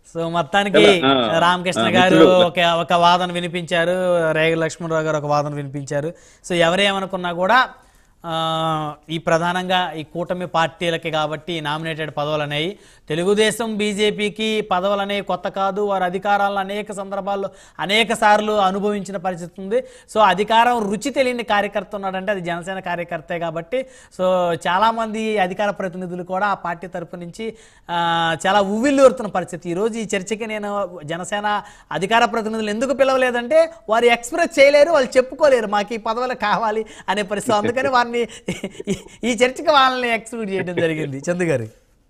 So మొత్తానికి ఆ, రామకృష్ణ ఆ, గారు మిత్రులు. ఒక ఒక వాదన వినిపించారు రేగ లక్ష్మణరావు గారు ఒక వాదన వినిపించారు సో ఎవరేమనుకున్నా కూడా ఆ, ఈ ప్రధానంగా ఈ కూటమి పార్టీలకి కాబట్టి నామినేటెడ్ పదవులు అనేవి తెలుగుదేశం బీజేపీకి పదవులు అనేవి కొత్త కాదు వారు అధికారాలను అనేక సందర్భాల్లో అనేక సార్లు అనుభవించిన పరిస్థితి ఉంది సో అధికారం రుచి తెలియని కార్యకర్త ఉన్నాడంటే అది జనసేన కార్యకర్తే కాబట్టి సో చాలామంది అధికార ప్రతినిధులు కూడా ఆ పార్టీ తరపు నుంచి ఆ, చాలా ఉవ్విల్లూరుతున్న పరిస్థితి ఈరోజు ఈ చర్చకి నేను జనసేన అధికార ప్రతినిధులు ఎందుకు పిలవలేదంటే వారు ఎక్స్ప్రెస్ చేయలేరు వాళ్ళు చెప్పుకోలేరు మాకు ఈ పదవులు కావాలి అనే పరిస్థితి అందుకని వారిని ఈ- ఈ చర్చకి వాళ్ళని ఎక్స్క్లూడ్ చేయడం జరిగింది చందు గారు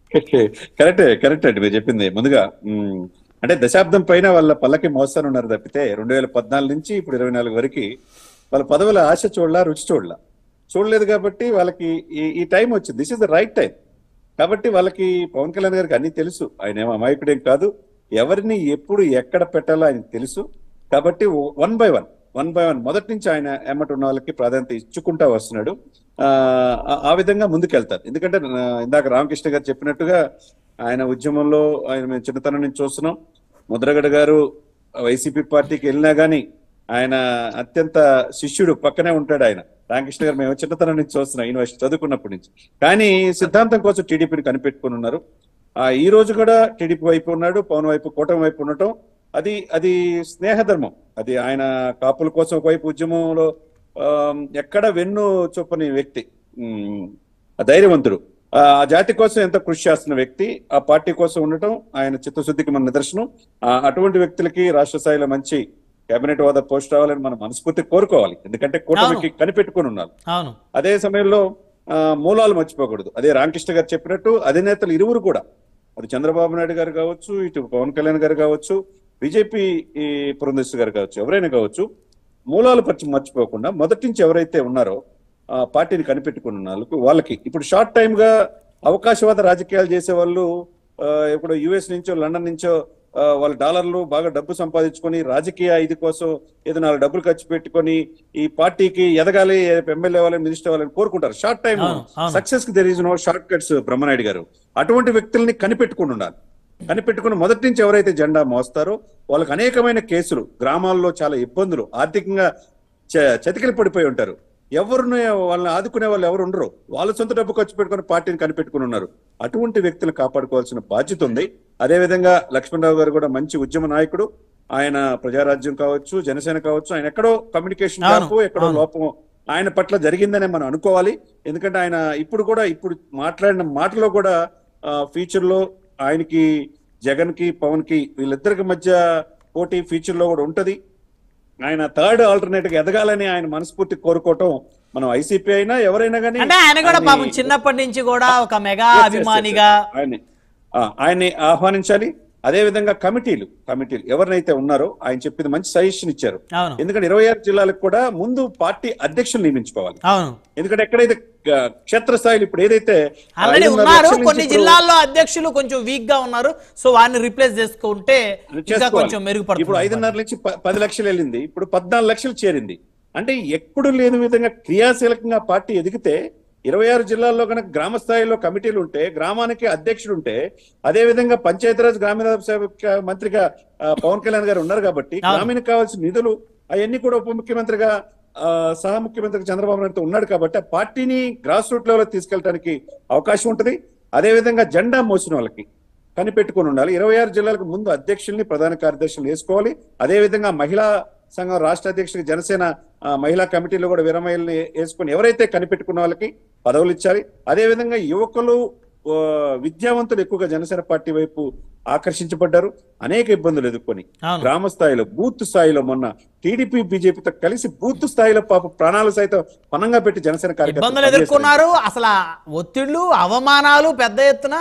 కరెక్టే కరెక్ట్ అండి మీరు చెప్పింది ముందుగా ఉమ్, అంటే దశాబ్దం పైన వాళ్ళ పల్లకి మోస్తాను ఉన్నారు తప్పితే రెండు వేల పద్నాలుగు నుంచి ఇప్పుడు ఇరవై నాలుగు వరకు వాళ్ళ పదవుల ఆశ చూడలా రుచి చూడలా చూడలేదు కాబట్టి వాళ్ళకి ఈ ఈ టైం వచ్చింది this is the right time కాబట్టి వాళ్ళకి పవన్ కళ్యాణ్ గారికి అన్ని తెలుసు ఆయన ఏమో అమాయకుడేం కాదు ఎవరిని ఎప్పుడు ఎక్కడ పెట్టాలో ఆయన తెలుసు కాబట్టి one by one one by one మొదటి నుంచి ఆయన ఎమ్మటి ఉన్న వాళ్ళకి ప్రాధాన్యత ఇచ్చుకుంటా వస్తున్నాడు ఆ, ఆ- ఆ విధంగా ముందుకెళ్తారు ఎందుకంటే ఆ, ఇందాక రామకృష్ణ గారు చెప్పినట్టుగా ఆయన ఉద్యమంలో ఆయన మేము చిన్నతనం నుంచి చూస్తున్నాం ముద్రగడ గారు వైసీపీ పార్టీకి వెళ్ళినా గానీ ఆయన అత్యంత శిష్యుడు పక్కనే ఉంటాడు ఆయన రామకృష్ణ గారు మేము చిన్నతనం నుంచి చూస్తున్నాం యూనివర్సిటీ చదువుకున్నప్పటి నుంచి కానీ సిద్ధాంతం కోసం టీడీపీని కనిపెట్టుకుని ఉన్నారు ఆ ఈ రోజు కూడా టీడీపీ వైపు ఉన్నాడు పవన్ వైపు కూటమి వైపు ఉండటం అది అది స్నేహధర్మం అది ఆయన కాపుల కోసం ఒకవైపు ఉద్యమంలో ఆమ్, ఎక్కడ వెన్ను చూపని వ్యక్తి ఉమ్, ఆ ధైర్యవంతుడు ఆ జాతి కోసం ఎంత కృషి చేస్తున్న వ్యక్తి ఆ పార్టీ కోసం ఉండటం ఆయన చిత్తశుద్ధికి మన నిదర్శనం ఆ, అటువంటి వ్యక్తులకి రాష్ట్ర స్థాయిలో మంచి కేబినెట్ హోదా పోస్ట్ రావాలని మనం మనస్ఫూర్తి కోరుకోవాలి ఎందుకంటే కూటమికి కనిపెట్టుకుని ఉన్నారు అవును అదే సమయంలో ఆ, మూలాలు మర్చిపోకూడదు అదే రామకృష్ణ గారు చెప్పినట్టు అధినేతలు ఇరువురు కూడా అది చంద్రబాబు నాయుడు గారు కావచ్చు ఇటు పవన్ కళ్యాణ్ గారు కావచ్చు బీజేపీ ఈ పురంధేశ్వరి గారు కావచ్చు ఎవరైనా కావచ్చు మూలాలు పచ్చి మర్చిపోకుండా మొదటి నుంచి ఎవరైతే ఉన్నారో ఆ పార్టీని కనిపెట్టుకున్న వాళ్ళకు వాళ్ళకి ఇప్పుడు షార్ట్ టైం గా అవకాశవాద రాజకీయాలు చేసే వాళ్ళు ఆ, ఇప్పుడు యుఎస్ నుంచో లండన్ నుంచో ఆ, వాళ్ళ డాలర్లు బాగా డబ్బు సంపాదించుకొని రాజకీయ ఇది కోసం ఏదో నాలుగు డబ్బులు ఖర్చు పెట్టుకొని ఈ పార్టీకి ఎదగాలి ఎమ్మెల్యే వాళ్ళని మినిస్టర్ వాళ్ళని కోరుకుంటారు షార్ట్ టైం అవును, అవును. సక్సెస్ కి there is no short cuts Brahma Naidu garu అటువంటి వ్యక్తుల్ని కనిపెట్టుకుని ఉండాలి కనిపెట్టుకుని మొదటి నుంచి ఎవరైతే జెండా మోస్తారో వాళ్ళకి అనేకమైన కేసులు గ్రామాల్లో చాలా ఇబ్బందులు ఆర్థికంగా చ- చతికిల పడిపోయి ఉంటారు ఎవరిని వాళ్ళని ఆదుకునే వాళ్ళు ఎవరు ఉండరు వాళ్ళ సొంత డబ్బు ఖర్చు పెట్టుకుని పార్టీని కనిపెట్టుకుని ఉన్నారు అటువంటి వ్యక్తులను కాపాడుకోవాల్సిన బాధ్యత ఉంది అదే విధంగా లక్ష్మణరావు గారు కూడా మంచి ఉద్యమ నాయకుడు ఆయన ప్రజారాజ్యం కావచ్చు జనసేన కావచ్చు ఆయన ఎక్కడో కమ్యూనికేషన్ అవును, గ్యాప్ ఎక్కడో అవును. లోపం ఆయన పట్ల జరిగిందనే మనం అనుకోవాలి ఎందుకంటే ఆయన ఇప్పుడు కూడా ఇప్పుడు మాట్లాడిన మాటలో కూడా ఫ్యూచర్ లో ఆయనకి జగన్ కి పవన్ కి వీళ్ళిద్దరికి మధ్య పోటీ ఫ్యూచర్ లో కూడా ఉంటది ఆయన థర్డ్ ఆల్టర్నేట్ గా ఎదగాలని ఆయన మనస్ఫూర్తి కోరుకోవటం మనం ఐసీపీ అయినా ఎవరైనా కానీ అంటే ఆయన కూడా ఆయన్ని- పాపం చిన్నప్పటి నుంచి కూడా ఒక మెగా Yes, yes, yes, అభిమానిగా yes. ఆయన్ని ఆ, ఆయన్ని ఆహ్వానించాలి అదే విధంగా కమిటీలు కమిటీలు ఎవరినైతే ఉన్నారో ఆయన చెప్పింది మంచి సజెషన్ ఇచ్చారు అవును ఎందుకంటే ఇరవై ఆరు జిల్లాలకు కూడా ముందు పార్టీ అధ్యక్షులు నియమించుకోవాలి అవును ఎందుకంటే ఎక్కడైతే ఆ, క్షేత్రస్థాయిలో ఇప్పుడు ఏదైతే ఆల్రెడీ ఐదున్నర ఉన్నారు లక్షల నుంచి కొన్ని ఇప్పుడు జిల్లాల్లో అధ్యక్షులు కొంచెం వీక్ గా ఉన్నారు సో వారిని రీప్లేస్ చేసుకుంటే ఇంకా చేసుకోవాలి. కొంచెం ఇప్పుడు మెరుగుపడుతుంది ఐదున్నర నుంచి ప- పది లక్షలు వెళ్ళింది ఇప్పుడు పద్నాలుగు లక్షలు చేరింది అంటే ఎప్పుడు లేని విధంగా క్రియాశీలకంగా పార్టీ ఎదిగితే ఇరవై ఆరు జిల్లాల్లో కనుక గ్రామ స్థాయిలో కమిటీలు ఉంటే గ్రామానికి అధ్యక్షుడు ఉంటే అదే విధంగా పంచాయతీరాజ్ గ్రామీణాభివృద్ధి మంత్రిగా ఆ, పవన్ కళ్యాణ్ గారు ఉన్నారు కాబట్టి అవును. గ్రామీణకి కావాల్సిన నిధులు అవన్నీ కూడా ఉప ముఖ్యమంత్రిగా ఆ, సహ ముఖ్యమంత్రి చంద్రబాబు నాయుడుతో ఉన్నాడు కాబట్టి ఆ పార్టీని గ్రాస్ రూట్ లెవెల్ తీసుకెళ్ళడానికి అవకాశం ఉంటుంది అదే విధంగా జెండా మోసిన వాళ్ళకి కనిపెట్టుకుని ఉండాలి ఇరవై ఆరు జిల్లాలకు ముందు అధ్యక్షుల్ని ప్రధాన కార్యదర్శులు వేసుకోవాలి అదే విధంగా మహిళా సంఘం రాష్ట్ర అధ్యక్షుడికి జనసేన ఆ, మహిళా కమిటీలో కూడా విరమయల్ని వేసుకొని ఎవరైతే కనిపెట్టుకున్న వాళ్ళకి పదవులు ఇచ్చాలి అదే విధంగా యువకులు ఆ, విద్యావంతులు ఎక్కువగా జనసేన పార్టీ వైపు ఆకర్షించబడ్డారు అనేక ఇబ్బందులు ఎదుర్కొని అవును గ్రామ స్థాయిలో బూత్ స్థాయిలో మొన్న టీడీపీ బీజేపీతో కలిసి బూత్ స్థాయిలో పాప ప్రాణాలు సైతం పనంగా పెట్టి జనసేన కార్యకర్తలు ఇబ్బందులు పనిచేశారు. ఎదుర్కొన్నారు అసలు ఆ ఒత్తిళ్లు అవమానాలు పెద్ద ఎత్తున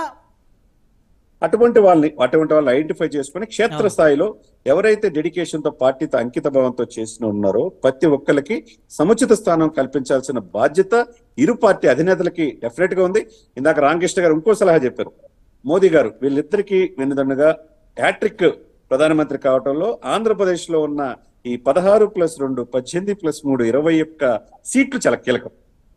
అటువంటి వాళ్ళని అటువంటి వాళ్ళని ఐడెంటిఫై చేసుకుని క్షేత్ర స్థాయిలో ఎవరైతే డెడికేషన్ తో పార్టీతో అంకిత భావంతో చేసిన ఉన్నారో ప్రతి ఒక్కరికి సముచిత స్థానం కల్పించాల్సిన బాధ్యత ఇరు పార్టీ అధినేతలకి డెఫినెట్ గా ఉంది ఇందాక రామకృష్ణ గారు ఇంకో సలహా చెప్పారు మోదీ గారు వీళ్ళిద్దరికీ వెన్నుదండగా హ్యాట్రిక్ ప్రధానమంత్రి కావటంలో ఆంధ్రప్రదేశ్ లో ఉన్న ఈ పదహారు ప్లస్ రెండు పద్దెనిమిది ప్లస్ మూడు ఇరవై ఒక్క సీట్లు చాలా కీలకం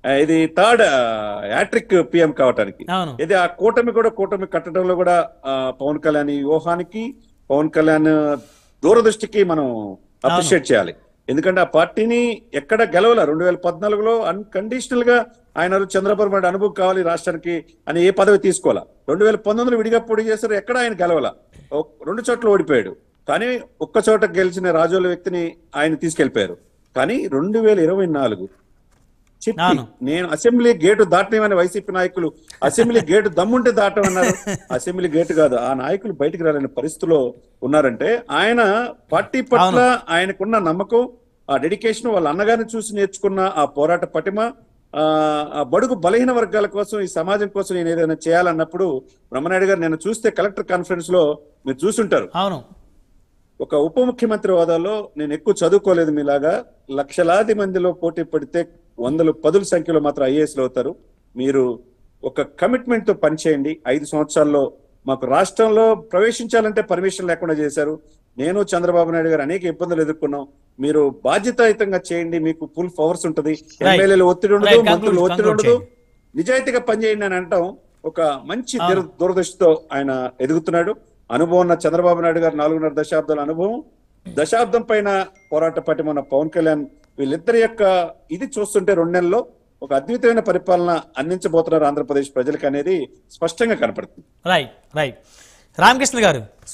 ఆ, ఇది థర్డ్ యాట్రిక్ పిఎం కావటానికి అవును ఇది ఆ కూటమి కూడా కూటమి కట్టడంలో కూడా ఆ, పవన్ కళ్యాణ్ ఈ వ్యూహానికి పవన్ కళ్యాణ్ దూరదృష్టికి మనం అప్రిషియేట్ చేయాలి ఎందుకంటే ఆ పార్టీని ఎక్కడ గెలవల రెండు వేల పద్నాలుగులో అన్కండిషనల్ గా ఆయన చంద్రబాబు నాయుడు అనుభవం కావాలి రాష్ట్రానికి అని ఏ పదవి తీసుకోవాలా రెండు వేల పంతొమ్మిదిలో విడిగా పోటీ చేశారు ఎక్కడ ఆయన గెలవల ఒక్- రెండు చోట్ల ఓడిపోయాడు కానీ ఒక్క చోట గెలిచిన రాజోల వ్యక్తిని ఆయన తీసుకెళ్లిపోయారు కానీ రెండు వేల ఇరవై నాలుగు చెప్పి అవును. నేను అసెంబ్లీ గేటు దాటనేమని వైసీపీ నాయకులు అసెంబ్లీ గేటు దమ్ముంటే దాటమన్నారు అసెంబ్లీ గేటు కాదు ఆ నాయకులు బయటికి రాలేని పరిస్థితిలో ఉన్నారంటే ఆయన పార్టీ పట్ల ఆయనకున్న నమ్మకం ఆ డెడికేషన్ వాళ్ళ అన్నగారిని చూసి నేర్చుకున్న ఆ పోరాట పటిమ ఆ ఆ బడుగు బలహీన వర్గాల కోసం ఈ సమాజం కోసం నేను ఏదైనా చేయాలన్నప్పుడు బ్రహ్మనాయుడు గారు నేను చూస్తే కలెక్టర్ కాన్ఫరెన్స్ లో మీరు చూసుంటారు అవును ఒక ఉప ముఖ్యమంత్రి హోదాలో నేను ఎక్కువ చదువుకోలేదు మీలాగా లక్షలాది మందిలో పోటీ పడితే వందలు పదుల సంఖ్యలో మాత్రం ఐఏఎస్లు అవుతారు మీరు ఒక కమిట్మెంట్ తో పనిచేయండి ఐదు సంవత్సరాల్లో మాకు రాష్ట్రంలో ప్రవేశించాలంటే పర్మిషన్ లేకుండా చేశారు నేను చంద్రబాబు నాయుడు గారు అనేక ఇబ్బందులు ఎదుర్కొన్నాం మీరు బాధ్యతాయుతంగా చేయండి మీకు ఫుల్ పవర్స్ ఉంటది ఎమ్మెల్యేలు ఒత్తిడి ఉండదు Right, conclude, మంత్రులు ఒత్తిడి conclude ఉండదు చేయండి. నిజాయితీగా పనిచేయండి అని అంటాం ఒక మంచి దూర- దూరదృష్టితో ఆయన ఎదుగుతున్నాడు అనుభవం ఉన్న చంద్రబాబు నాయుడు గారు నాలుగున్నర దశాబ్దాల అనుభవం దశాబ్దం పైన పోరాట పట్టి మన పవన్ కళ్యాణ్ వీళ్ళిద్దరి యొక్క ఇది చూస్తుంటే రెండు నెలల్లో ఒక అద్భుతమైన పరిపాలన అందించబోతున్నారు ఆంధ్రప్రదేశ్ ప్రజలకు అనేది స్పష్టంగా కనపడుతుంది రైట్ రైట్ రామకృష్ణ గారు